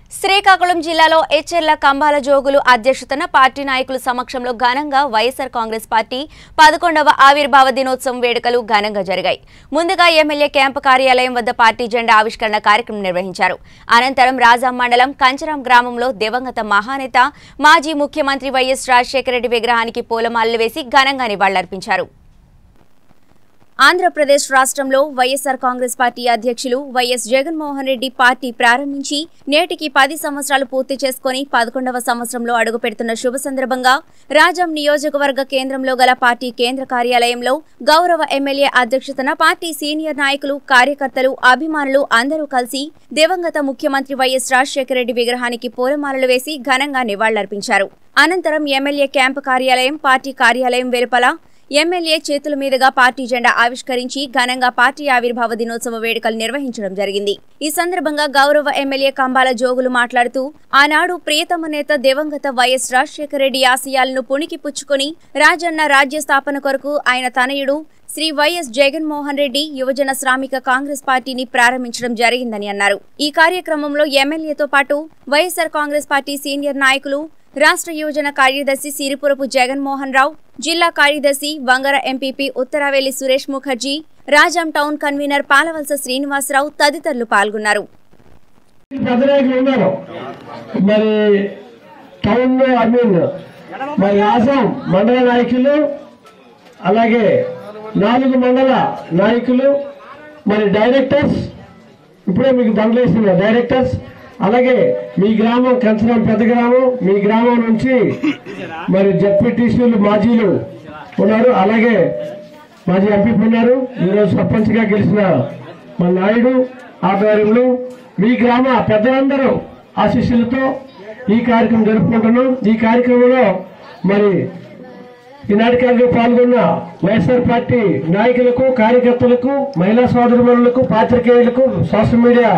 శ్రీకాకుళం జిల్లాలో ఎచ్చెర్ల కంబాల జోగులు అధ్యక్షతన పార్టీ నాయకుల సమక్షంలో ఘనంగా వైఎస్ఆర్ కాంగ్రెస్ పార్టీ పదకొండవ ఆవిర్భావ దినోత్సవం వేడుకలు ఘనంగా జరిగాయి ముందుగా ఎమ్మెల్యే క్యాంపు కార్యాలయం వద్ద పార్టీ జెండా ఆవిష్కరణ కార్యక్రమం నిర్వహించారు అనంతరం రాజాం మండలం కంచరం గ్రామంలో దివంగత మహానేత మాజీ ముఖ్యమంత్రి వైఎస్ రాజశేఖర రెడ్డి విగ్రహానికి పూలమాలలు వేసి ఘనంగా నివాళులర్పించారు ఆంధ్రప్రదేశ్ రాష్ట్రంలో వైఎస్ఆర్ కాంగ్రెస్ పార్టీ అధ్యక్షులు వైఎస్ జగన్మోహన్ రెడ్డి పార్టీ ప్రారంభించి నేటికి పది సంవత్సరాలు పూర్తి చేసుకుని పదకొండవ సంవత్సరంలో అడుగుపెడుతున్న శుభ సందర్భంగా రాజం నియోజకవర్గ కేంద్రంలో గల పార్టీ కేంద్ర కార్యాలయంలో గౌరవ ఎమ్మెల్యే అధ్యక్షతన పార్టీ సీనియర్ నాయకులు కార్యకర్తలు అభిమానులు అందరూ కలిసి దివంగత ముఖ్యమంత్రి వైఎస్ రాజశేఖర రెడ్డి విగ్రహానికి పూలమాలలు వేసి ఘనంగా నివాళులర్పించారు అనంతరం ఎమ్మెల్యే క్యాంపు కార్యాలయం పార్టీ కార్యాలయం వెలుపల ఎమ్మెల్యే చేతుల మీదుగా పార్టీ జెండా ఆవిష్కరించి ఘనంగా పార్టీ ఆవిర్భావ దినోత్సవ వేడుకలు నిర్వహించడం జరిగింది ఈ సందర్భంగా గౌరవ ఎమ్మెల్యే కంబాల జోగులు మాట్లాడుతూ ఆనాడు ప్రియతమ నేత దివంగత వైఎస్ రాజశేఖర రెడ్డి ఆశయాలను పుణికి పుచ్చుకొని రాజన్న రాజ్య స్థాపన కొరకు ఆయన తనయుడు శ్రీ వైఎస్ జగన్మోహన్ రెడ్డి యువజన శ్రామిక కాంగ్రెస్ పార్టీని ప్రారంభించడం జరిగిందని అన్నారు ఈ కార్యక్రమంలో ఎమ్మెల్యేతో పాటు వైఎస్ఆర్ కాంగ్రెస్ పార్టీ సీనియర్ నాయకులు రాష్ట్ర యువజన కార్యదర్శి సిరిపురపు జగన్మోహన్ రావు జిల్లా కార్యదర్శి Vangara MPP Uttaravalli Suresh Mukherjee Rajam town convener Palavalasa Srinivasarao తదితరులు పాల్గొన్నారు పెద్ద నాయకులు ఉన్నారు మరి టౌన్ లో ఐ మీన్ మరి రాజం మండల నాయకులు అలాగే నాలుగు మండల నాయకులు మరి డైరెక్టర్స్ ఇప్పుడే మీకు దండలేస్తున్న డైరెక్టర్స్ అలాగే మీ గ్రామం కంచరం పెద్ద గ్రామం మీ గ్రామం నుంచి మరి జడ్పీటీసీలు మాజీలు ఉన్నారు అలాగే మాజీ ఎంపీ ఉన్నారు ఈరోజు సర్పంచ్ గా గెలిచిన మన నాయుడు ఆధ్వర్యంలో మీ గ్రామ పెద్దలందరూ ఆశీస్సులతో ఈ కార్యక్రమం జరుపుకుంటున్నాం ఈ కార్యక్రమంలో మరి ఈనాటి కార్యక్రమంలో పాల్గొన్న వైఎస్ఆర్ పార్టీ నాయకులకు కార్యకర్తలకు మహిళా సోదరులకు పాత్రికేయులకు సోషల్ మీడియా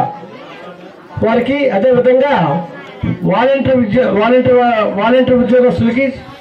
వారికి అదే విధంగా వాలంటీర్ ఉద్యో వాలంటీర్ వాలంటీర్ ఉద్యోగస్తులకి